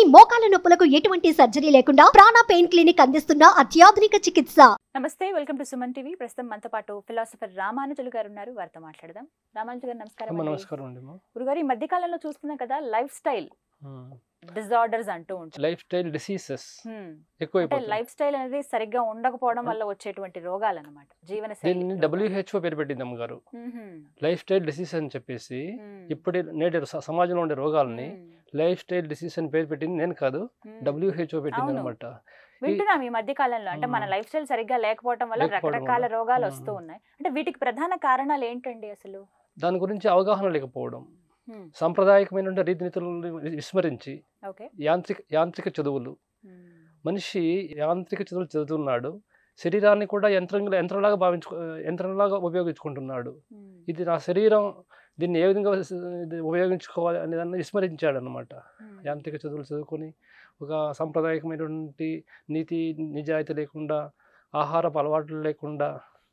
మోకాల నొప్పులకు ఎటువంటి సర్జరీ లేకుండా ప్రాణ పెయిన్ క్లినిక్ అందిస్తున్న అత్యాధునిక చికిత్స నమస్తే వెల్కమ్ టు సుమన్ టీవీ ప్రస్తుతం మనతో పాటు ఫిలాసఫర్ రామానుజులు గారు ఉన్నారు వారితో మాట్లాడదాం రామానుజు గారు నమస్కారం అమ్మ అండి. నమస్కారం అండి అమ్మ. గురుగారు ఈ మధ్య కాలంలో చూస్తున్నాం కదా లైఫ్ స్టైల్ మ్మ్. డిజార్డర్స్ అంటూ ఉంటారు లైఫ్ స్టైల్ డిసీజెస్ హ్మ్. అంటే ఎక్కువైపోతుంది లైఫ్ స్టైల్ అనేది సరిగ్గా ఉండకపోవడం వల్ల వచ్చేటువంటి రోగాలు అనమాట జీవన దీన్ని డబ్ల్యూహెచ్ఓ పేరు పెట్టింది అమ్మగారు లైఫ్ స్టైల్ డిసీజ్ అని చెప్పేసి ఇప్పుడు నేటి స- సమాజంలో ఉండే రోగాలని లైఫ్ స్టైల్ డిసీజ్ అని పేరు పెట్టింది నేను కాదు డబ్ల్యూహెచ్ఓ పెట్టింది అవును. అనమాట వింటున్నాం ఈ మధ్య కాలంలో అంటే మన మ్మ్. లైఫ్ స్టైల్ సరిగ్గా లేకపోవడం వల్ల లేకపోవడం రకరకాల వల్ల. రోగాలు మ్మ్. వస్తూ ఉన్నాయి అంటే వీటికి ప్రధాన కారణాలు ఏంటండి అసలు దాని గురించి అవగాహన లేకపోవడం హ్మ్. సాంప్రదాయకమైన రీతినీతులను విస్మరించి ఓకే యాంత్రిక యాంత్రిక చదువులు హ్మ్. మనిషి యాంత్రిక చదువులు చదువుతున్నాడు శరీరాన్ని కూడా యంత్రంగా యంత్రంలాగా భావించు యంత్రంలాగా ఉపయోగించుకుంటున్నాడు హ్మ్. ఇది నా శరీరం దీన్ని ఏ విధంగా ఇది ఉపయోగించుకోవాలి అనే దాన్ని విస్మరించాడు అనమాట హ్మ్. యాంత్రిక చదువులు చదువుకొని ఒక సాంప్రదాయకమైనటువంటి నీతి నిజాయితీ లేకుండా ఆహారపు అలవాట్లు లేకుండా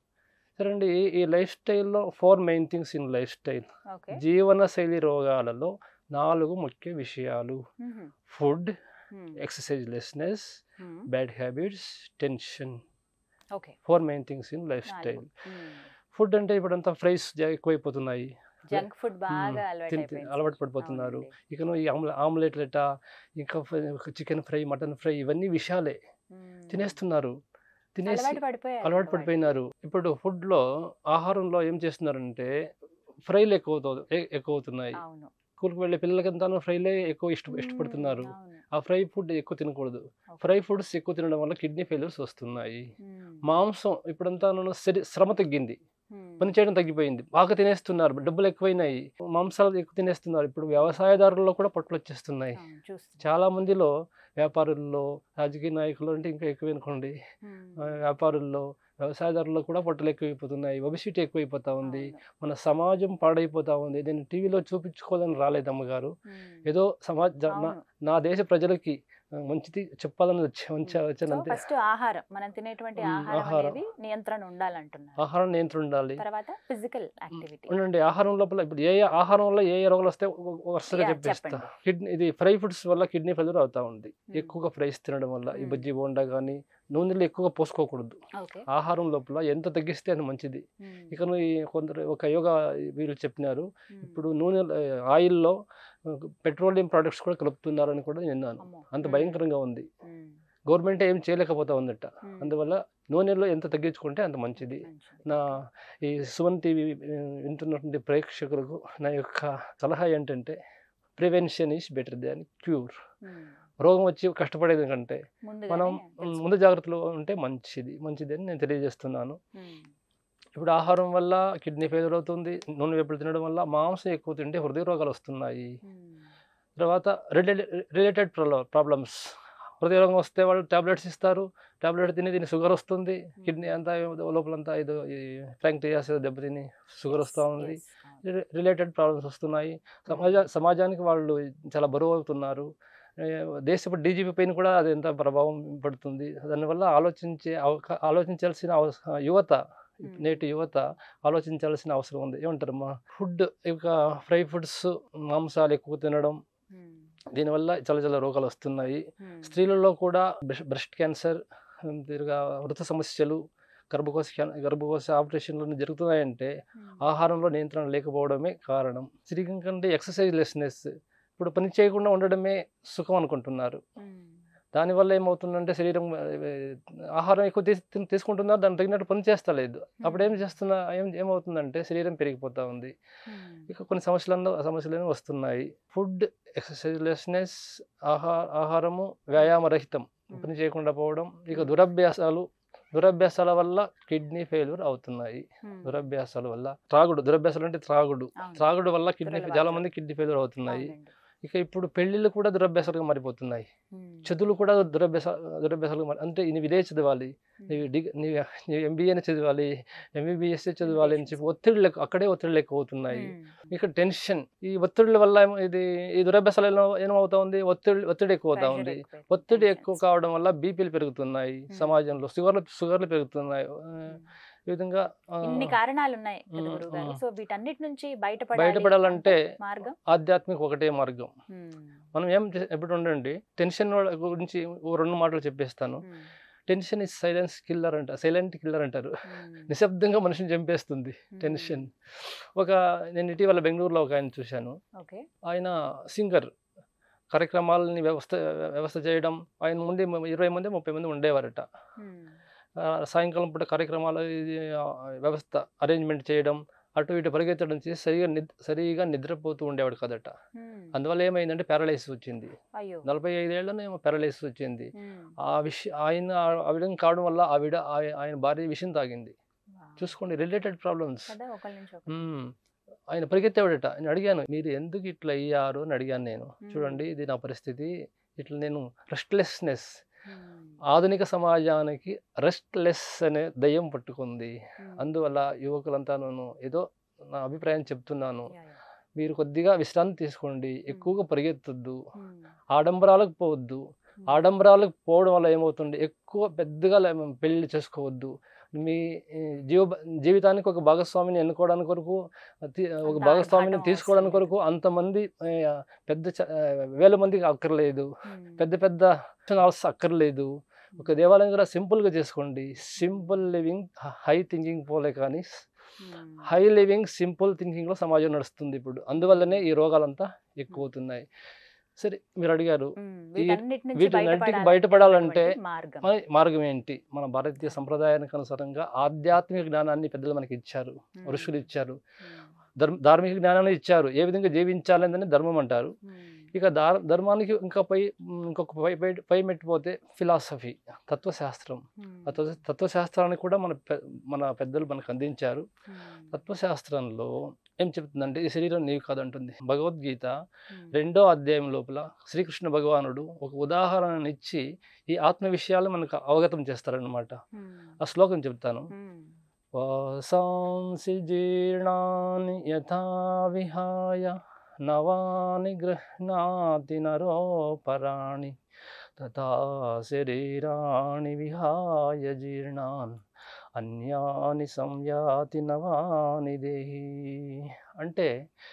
సరే అండి ఈ లైఫ్ స్టైల్లో four main things in life style okay జీవన శైలి రోగాలలో నాలుగు ముఖ్య విషయాలు హ్మ్. ఫుడ్ హ్మ్. Exercise lessness hmm. Bad habits tension okay four main things in life నాలుగు. Style hmm. ఫుడ్ అంటే ఇప్పుడంతా ఫ్రైస్ ఎక్కువైపోతున్నాయి జంక్ ఫుడ్ బాగా మ్మ్. అలవాటు తిన్- అయిపోయింది. అలవాటు పడిపోతున్నారు అవునండి. ఇకను ఈ ఆమ్ల ఆమ్లెట్లట ఇంకా చికెన్ ఫ్రై మటన్ ఫ్రై ఇవన్నీ విషయాలే మ్మ్. తినేస్తున్నారు తినేసి అలవాటు పడిపోయారు అలవాటు అన్నమాట. పడిపోయినారు ఇప్పుడు ఫుడ్లో ఆహారంలో ఏం చేస్తున్నారంటే ఫ్రైలు ఎక్కువ అవుతావు- ఎ- ఎక్కువ అవుతున్నాయి అవును స్కూల్కి వెళ్ళే పిల్లలకంతా ఫ్రైలే ఎక్కువ ఇష్ట ఇష్టపడుతున్నారు మ్మ్. అవును. ఆ ఫ్రై ఫుడ్ ఎక్కువ తినకూడదు ఓకే. ఫ్రై ఫుడ్స్ ఎక్కువ తినడం వల్ల కిడ్నీ ఫెయిల్యూర్స్ వస్తున్నాయి మ్మ్. మాంసం ఇప్పుడంతా శరీ శ్రమ తగ్గింది మ్మ్. పని చేయడం తగ్గిపోయింది బాగా తినేస్తున్నారు డబ్బులు ఎక్కువైనాయి మాంసాలు ఎక్కువ తినేస్తున్నారు ఇప్పుడు వ్యవసాయదారుల్లో కూడా పొట్టలు వచ్చేస్తున్నాయి అవును, చూస్తున్నాం. చాలా మందిలో వ్యాపారుల్లో రాజకీయ నాయకులు అంటే ఇంకా ఎక్కువ అనుకోండి మ్మ్. ఆ, వ్యాపారుల్లో వ్యవసాయదారుల్లో కూడా పొట్టలు ఎక్కువైపోతున్నాయి ఒబిసిటీ ఎక్కువైపోతా ఉంది అవును. మన సమాజం పాడైపోతా ఉంది నేను టీవీలో చూపించుకోవాలని రాలేదు అమ్మగారు మ్మ్. ఏదో సమాజ నా- అవును. నా దేశ ప్రజలకి ఆ, మంచిది చెప్పాలని వచ్చి వచ్చా సో వచ్చానంతే ఫస్ట్ ఆహారం మనం తినేటువంటి మ్మ్, ఆహారం ఆహారం. అనేది నియంత్రణ ఉండాలంటున్నారు ఆహారం నియంత్రణ ఉండాలి తర్వాత ఫిజికల్ యాక్టివిటీ ఉండండి ఆహారం లోపల ఇప్పుడు ఏ ఏ ఆహారం వల్ల ఏ ఏ రోగాలు వస్తే వరుసగా యా, చెప్పేస్తా చెప్పండి. కిడ్నీ ఇది ఫ్రై ఫుడ్స్ వల్ల కిడ్నీ ఫెయిల్యూర్ అవుతా ఉంది మ్మ్. ఎక్కువగా ఫ్రైస్ తినడం వల్ల ఈ మ్మ్. బజ్జీ బోండా కానీ నూనెలు ఎక్కువగా పోసుకోకూడదు ఓకే ఆహారం లోపల ఎంత తగ్గిస్తే అంత మంచిది మ్మ్. ఇక నువ్వు ఈ కొందరు ఒక యోగా వీళ్ళు చెప్పినారు మ్మ్. ఇప్పుడు నూనె ఆయిల్లో పెట్రోలియం ప్రొడక్ట్స్ కూడా కలుపుతున్నారని కూడా విన్నాను అమ్మో. అంత మ్మ్. భయంకరంగా ఉంది మ్మ్. గవర్నమెంట్ ఏం చేయలేకపోతా ఉందట మ్మ్. అందువల్ల నూనెలో ఎంత తగ్గించుకుంటే అంత మంచిది మంచిది. నా ఈ సుమన్ టీవీ వింటున్నటువంటి ప్రేక్షకులకు నా యొక్క సలహా ఏంటంటే prevention is better than cure hmm. రోగం వచ్చి కష్టపడేది కంటే ముందుగానే మనం తెలుసుకో- ముందు జాగ్రత్తలో ఉంటే మంచిది మంచిది అని నేను తెలియజేస్తున్నాను మ్మ్. ఇప్పుడు ఆహారం వల్ల కిడ్నీ ఫెయిల్యూర్ అవుతుంది నూనె వేపుడు తినడం వల్ల మాంసం ఎక్కువ తింటే హృదయ రోగాలు వస్తున్నాయి మ్మ్. తర్వాత రిలేటెడ్ రిలేటెడ్ ప్రాబ్లమ్స్ హృదయ రోగం వస్తే వాళ్ళు టాబ్లెట్స్ ఇస్తారు టాబ్లెట్ తిని తిని షుగర్ వస్తుంది కిడ్నీ అంతా లోపలంతా ఇది ఈ ప్యాంక్రియాస్ దెబ్బతిని షుగర్ వస్తూ ఉంది Yes, అవును. రి- రిలేటెడ్ ప్రాబ్లమ్స్ వస్తున్నాయి సమాజ సమాజానికి వాళ్ళు చాలా బరువు అవుతున్నారు ఏ, దేశపు డీజీపీ పైన కూడా అది ఎంత ప్రభావం పడుతుంది దానివల్ల ఆలోచించే అవకా- ఆలోచించాల్సిన అవస- యువత మ్మ్. నేటి యువత ఆలోచించాల్సిన అవసరం ఉంది ఏమంటారమ్మా ఫుడ్ ఇక ఫ్రై ఫుడ్స్ మాంసాలు ఎక్కువ తినడం మ్మ్. దీనివల్ల చాలా చాలా రోగాలు వస్తున్నాయి మ్మ్. స్త్రీలలో కూడా బ్రెస్ట్ క్యాన్సర్ తిరుగా వృత సమస్యలు గర్భకోశ క్యాన్- గర్భకోశ ఆపరేషన్లు జరుగుతున్నాయంటే మ్మ్. ఆహారంలో నియంత్రణ లేకపోవడమే కారణం శరీరం కంటే ఎక్సర్సైజ్ లెస్నెస్ ఇప్పుడు పని చేయకుండా ఉండడమే సుఖం అనుకుంటున్నారు మ్మ్. దానివల్ల ఏమవుతుందంటే శరీరం ఆ, ఆహారం ఎక్కువ తీసు తిన్- తీసుకుంటున్నారు దానికి తగినట్టు పని చేస్తలేదు అప్పుడు ఏం చేస్తున్నా ఏం ఏమవుతుందంటే శరీరం పెరిగిపోతూ ఉంది మ్మ్. ఇక కొన్ని సమస్యలను సమస్యలు వస్తున్నాయి ఫుడ్ ఎక్సర్సైజ్ లెస్నెస్ ఆహా ఆహారము వ్యాయామరహితం పని చేయకుండా పోవడం ఇక దురభ్యాసాలు దురభ్యాసాల వల్ల కిడ్నీ ఫెయిల్యూర్ అవుతున్నాయి మ్మ్. దురభ్యాసాల వల్ల త్రాగుడు దురభ్యాసాలు అంటే త్రాగుడు అవును. త్రాగుడు వల్ల కిడ్నీ దురలవాట్లు. చాలా మంది కిడ్నీ ఫెయిల్యూర్ అవుతున్నాయి అవునండి. ఇక ఇప్పుడు పెళ్లిళ్ళు కూడా దురభ్యాసాలుగా మారిపోతున్నాయి మ్మ్. చదువులు కూడా దురభ్యాస దురభ్యాసాలుగా మారి అంటే నీవు ఇదే చదవాలి నీవు డిగ్ నీవు నీవు ఎంబీఏనే చదవాలి ఎంబీబీఎస్ చదవాలి అని చెప్పి ఒత్తిళ్ళు ఎక్కువ- అక్కడే ఒత్తిళ్ళు ఎక్కువ అవుతున్నాయి మ్మ్. ఇక టెన్షన్ ఈ ఒత్తిళ్ళ వల్ల ఏమో ఇది ఈ దురభ్యాసాలు ఏమో ఏమవుతా ఉంది ఒత్తిడి ఒత్తిడి ఎక్కువ అవుతా Pressure ఉంది ఎక్కువ, ఒత్తిడి tensions. ఎక్కువ కావడం వల్ల బీపీలు పెరుగుతున్నాయి Hmm. సమాజంలో షుగర్లు షుగర్లు పెరుగుతున్నాయి ఆ, మ్మ్. ఈ విధంగా ఆ, ఇన్ని కారణాలు ఉన్నాయి కదా మ్మ్, గురువు గారు మ్మ్. సో వీటన్నిటి నుంచి బయటపడాలి బయటపడాలంటే అంటే మార్గం ఆధ్యాత్మిక ఒకటే మార్గం మ్మ్. మనం ఏం చే- ఎప్పుడు ఉండండి టెన్షన్ వాళ్ళ గురించి ఓ రెండు మాటలు చెప్పేస్తాను hmm. Tension is silence killer అంట సైలెంట్ కిల్లర్ అంటారు మ్మ్. నిశ్శబ్దంగా మనిషిని చంపేస్తుంది మ్మ్. టెన్షన్ ఒక నేను ఇటీవల బెంగళూరులో ఒక ఆయన చూశాను ఓకే ఆయన సింగర్ కార్యక్రమాలని వ్యవస్థ వ్యవస్థ చేయడం ఆయన ముందే మ- ఇరవై మంది ముప్పై మంది ఉండేవారట మ్మ్. ఆ, సాయంకాలం పూట కార్యక్రమాలు ఇది, ఆ, వ్యవస్థ అరేంజ్మెంట్ చేయడం అటు ఇటు పరిగెత్తడం చేసి సరిగా నిద్ సరిగా నిద్రపోతూ ఉండేవాడు కదట మ్మ్. అందువల్ల ఏమైందంటే పారలైసిస్ వచ్చింది అయ్యో నలభై ఐదేళ్లనే పారలైసిస్ వచ్చింది మ్మ్. ఆ విషయం ఆయన ఆ విధంగా కావడం వల్ల ఆవిడ ఆయ- ఆయన భార్య విషయం తాగింది వావ్. చూసుకోండి రిలేటెడ్ ప్రాబ్లమ్స్ కదా ఒకరి నుంచి ఒకరు ఆయన పరిగెత్తేవాడట నేను అడిగాను మీరు ఎందుకు ఇట్లా అయ్యారు అని అడిగాను నేను మ్మ్. చూడండి ఇది నా పరిస్థితి ఇట్లా నేను రెస్ట్లెస్నెస్ మ్మ్. ఆధునిక సమాజానికి రెస్ట్లెస్ అనే దయ్యం పట్టుకుంది మ్మ్. అందువల్ల యువకులంతా నేను ఏదో నా అభిప్రాయం చెప్తున్నాను యా, యా. మీరు కొద్దిగా విశ్రాంతి తీసుకోండి ఎక్కువగా పరిగెత్తొద్దు మ్మ్. ఆడంబరాలకు పోవద్దు మ్మ్. ఆడంబరాలకు పోవడం వల్ల ఏమవుతుంది ఎక్కువ పెద్దగా లే- పెళ్లి చేసుకోవద్దు మీ ఈ, జీవ జీవితానికి ఒక భాగస్వామిని ఎన్నుకోవడానికి కొరకు తి- ఒక అంత భాగస్వామిని ఆర్భాటం తీసుకోవడానికి అవసరం కొరకు అంతమంది ఆ, పెద్ద చ- ఆ, వేల మందికి అక్కర్లేదు మ్మ్. పెద్ద పెద్ద హాల్స్ అక్కర్లేదు ఒక దేవాలయం కూడా సింపుల్గా చేసుకోండి సింపుల్ లివింగ్ హై థింకింగ్ పోలే కానీ మ్మ్. హై లివింగ్ సింపుల్ థింకింగ్లో సమాజం నడుస్తుంది ఇప్పుడు అందువల్లనే ఈ రోగాలంతా ఎక్కువ అవుతున్నాయి సరే మీరు అడిగారు మ్మ్. ఈ- వీటన్నిటి నుంచి వీటన్నిటికి బయటపడాలి బయటపడాలంటే అనేటువంటి మార్గం మన మార్గం ఏంటి మన భారతీయ సంప్రదాయానికి అనుసారంగా ఆధ్యాత్మిక జ్ఞానాన్ని పెద్దలు మనకి ఇచ్చారు మ్మ్. ఋషులు ఇచ్చారు మ్మ్. ధర్మ ధార్మిక జ్ఞానాన్ని ఇచ్చారు ఏ విధంగా జీవించాలని ధర్మం అంటారు మ్మ్. ఇక దార్ ధర్మానికి ఇంకా పై ఇంకొక పై పై పై మెట్టిపోతే ఫిలాసఫీ తత్వశాస్త్రం మ్మ్. ఆ తత్వ తత్వశాస్త్రాన్ని కూడా మన పె- మన పెద్దలు మనకు అందించారు మ్మ్. తత్వశాస్త్రంలో ఏం చెప్తుందంటే ఈ శరీరం నీవు కాదంటుంది భగవద్గీత మ్మ్. రెండో అధ్యాయం లోపల శ్రీకృష్ణ భగవానుడు ఒక ఉదాహరణనిచ్చి ఈ ఆత్మ విషయాలు మనకు అవగతం చేస్తారనమాట మ్మ్. ఆ శ్లోకం చెప్తాను మ్మ్. వాసాంసి జీర్ణాని యథా విహాయ నవాని గృహ్ణాతి నరోపరాణి తథా శరీరాణి విహాయ జీర్ణాన్ అన్యాని సంయాతి నవాని దేహి అంటే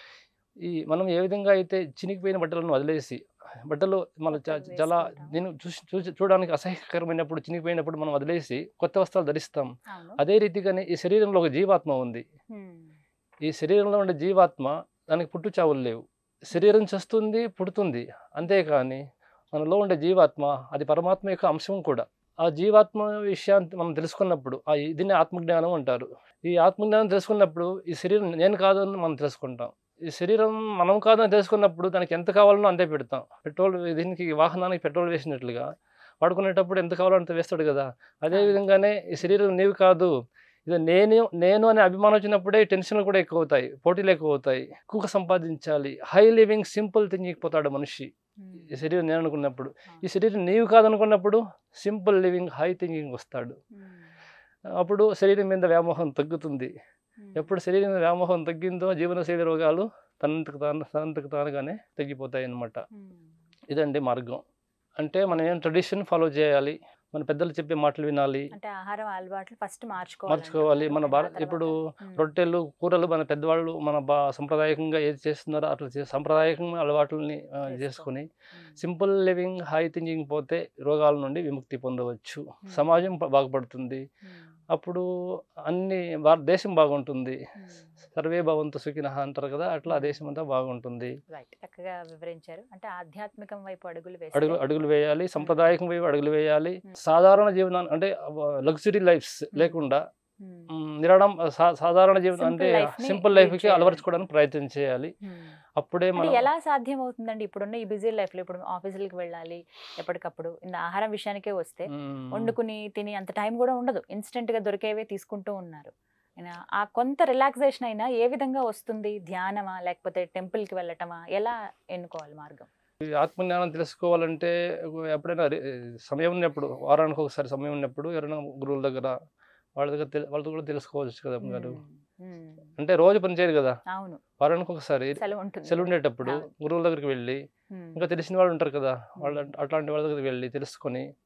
ఈ మనం ఏ విధంగా అయితే చినిగిపోయిన బట్టలను వదిలేసి బట్టలు మన చ- కొత్తవి చాలా వేసుకుంటాం. నేను చూసి చూసి చూడడానికి అసహ్యకరమైనప్పుడు చినిగిపోయినప్పుడు మనం వదిలేసి కొత్త వస్త్రాలు ధరిస్తాం అవును అదే రీతిగానే ఈ శరీరంలో ఒక జీవాత్మ ఉంది మ్మ్. ఈ శరీరంలో ఉండే జీవాత్మ దానికి పుట్టు చావులు లేవు శరీరం చస్తుంది పుడుతుంది అంతేకాని మనలో ఉండే జీవాత్మ అది పరమాత్మ యొక్క అంశం కూడా ఆ జీవాత్మ విషయాన్ని మనం తెలుసుకున్నప్పుడు ఆ దీన్ని ఆత్మజ్ఞానం అంటారు ఈ ఆత్మజ్ఞానం తెలుసుకున్నప్పుడు ఈ శరీరం నేను కాదని మనం తెలుసుకుంటాం ఈ శరీరం మనం కాదని తెలుసుకున్నప్పుడు దానికి ఎంత కావాలనో అంతే పెడతాం పెట్రోల్ దీనికి వాహనానికి పెట్రోల్ వేసినట్లుగా వాడుకునేటప్పుడు ఎంత కావాలో అంత వేస్తాడు కదా అదే అవును. విధంగానే ఈ శరీరం నీవు కాదు ఇది నేను నేను అనే అభిమానం వచ్చినప్పుడే టెన్షన్లు కూడా ఎక్కువ అవుతాయి పోటీలు ఎక్కువ అవుతాయి ఎక్కువగా సంపాదించాలి హై లివింగ్ సింపుల్ థింకింగ్ పోతాడు మనిషి మ్మ్. ఈ శరీరం నేను అనుకున్నప్పుడు అవును. ఈ శరీరం నీవు కాదనుకున్నప్పుడు సింపుల్ లివింగ్ హై థింకింగ్ వస్తాడు మ్మ్. అప్పుడు శరీరం మీద వ్యామోహం తగ్గుతుంది మ్మ్. ఎప్పుడు శరీరం మీద వ్యామోహం తగ్గిందో జీవనశైలి రోగాలు తనంతకు తాను తనంతకు తానుగానే తగ్గిపోతాయి అన్నమాట మ్మ్. ఇదండి మార్గం అంటే మనం ఏం ట్రెడిషన్ ఫాలో చేయాలి మన పెద్దలు చెప్పే మాటలు వినాలి అంటే ఆహారం అలవాట్లు ఫస్ట్ మార్చుకోవాలి మార్చుకోవాలి మన అంటున్నారు. భారత ఆ తర్వాత- ఇప్పుడు మ్మ్. రొట్టెలు కూరలు మన పెద్దవాళ్ళు మన బా సాంప్రదాయకంగా ఏది చేస్తున్నారో అట్లా చే- సాంప్రదాయకంగా అలవాట్లని ఆ, చేసుకో. చేసుకొని hmm. Simple living high thinking పోతే రోగాల నుండి విముక్తి పొందవచ్చు మ్మ్. సమాజం ప- బాగుపడుతుంది మ్మ్. అప్పుడు అన్ని భారతదేశం బాగుంటుంది మ్మ్. సర్వే భవంతు సుఖినః అంటారు కదా అట్లా ఆ మ్మ్. దేశం అంతా బాగుంటుంది రైట్ చక్కగా వివరించారు అంటే ఆధ్యాత్మికం వైపు అడుగులు అడుగు వేస్తే అడుగులు వేయాలి సంప్రదాయకం వైపు అడుగులు వేయాలి మ్మ్. సాధారణ జీవనాన్ని అంటే లగ్జరీ లైఫ్స్ లేకుండా మ్మ్. మ్, నిరాడం సా- సాధారణ జీవనం Simple అంటే life ని సింపుల్ lead లైఫ్కి చేయాలి. అలవర్చుకోవడానికి ప్రయత్నం చేయాలి మ్మ్. అప్పుడే అంటే మనం ఎలా సాధ్యం అవుతుందండి ఇప్పుడున్న ఈ బిజీ లైఫ్ లో ఇప్పుడు ఆఫీసులకు వెళ్ళాలి ఎప్పటికప్పుడు ఇంత ఆహారం విషయానికే వస్తే మ్, వండుకుని తిని అంత టైం కూడా ఉండదు ఇన్స్టెంట్ గా దొరికేవే తీసుకుంటూ ఉన్నారు అయినా ఆ కొంత రిలాక్సేషన్ అయినా ఏ విధంగా వస్తుంది ధ్యానమా లేకపోతే టెంపుల్ కి వెళ్ళటమా ఎలా ఎన్నుకోవాలి మార్గం ఈ ఆత్మజ్ఞానం తెలుసుకోవాలంటే ఎప్పుడైనా రి- సమయం ఉన్నప్పుడు వారానికి ఒకసారి సమయం ఉన్నప్పుడు ఎవరైనా గురువుల దగ్గర వాళ్ళ దగ్గర తెలు- వాళ్ళతో కూడా తెలుసుకోవచ్చు కదా గారు మ్మ్. మ్మ్. అంటే రోజు పని చేయరు కదా అవును వారానికి ఒకసారి సెలవు ఉంటుంది సెలవు ఉండేటప్పుడు అవును. గురువుల దగ్గరికి వెళ్ళి మ్మ్. ఇంకా తెలిసిన వాళ్ళు ఉంటారు కదా వాళ్ళ అట్లాంటి వాళ్ళ దగ్గరికి వెళ్ళి తెలుసుకొని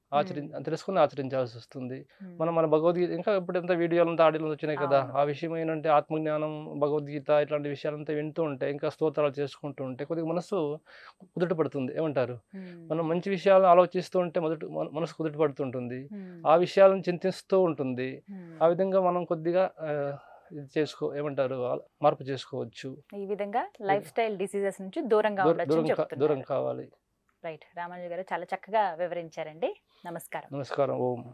ఆచరి Hmm. తెలుసుకుని ఆచరించాల్సి వస్తుంది Hmm. మనం మన భగవద్గీత ఇంకా ఇప్పుడు ఎంత వీడియోలు అంతా ఆడియోలు వచ్చినాయి కదా అవును. ఆ విషయం ఏంటంటే ఆత్మజ్ఞానం భగవద్గీత ఇట్లాంటి విషయాలంతా వింటూ ఉంటే ఇంకా స్తోత్రాలు చేసుకుంటూ ఉంటే కొద్దిగా మనసు కుదుట పడుతుంది ఏమంటారు Hmm. మనం మంచి విషయాలు ఆలోచిస్తూ ఉంటే మొదటి మన- మనసు కుదుట పడుతుంటుంది Hmm. ఆ విషయాలను చింతిస్తూ ఉంటుంది Hmm. ఆ విధంగా మనం కొద్దిగా ఆ, ఇది చేసుకో ఏమంటారు ఆ- మార్పు చేసుకోవచ్చు ఈ విధంగా లైఫ్ స్టైల్ డిసీజెస్ నుంచి దూరంగా దూర- ఉండొచ్చు దూరం అని కా- దూరం చెప్తున్నారు కావాలి రైట్ రామానుజు గారు చాలా చక్కగా వివరించారండి నమస్కారం నమస్కారం ఓం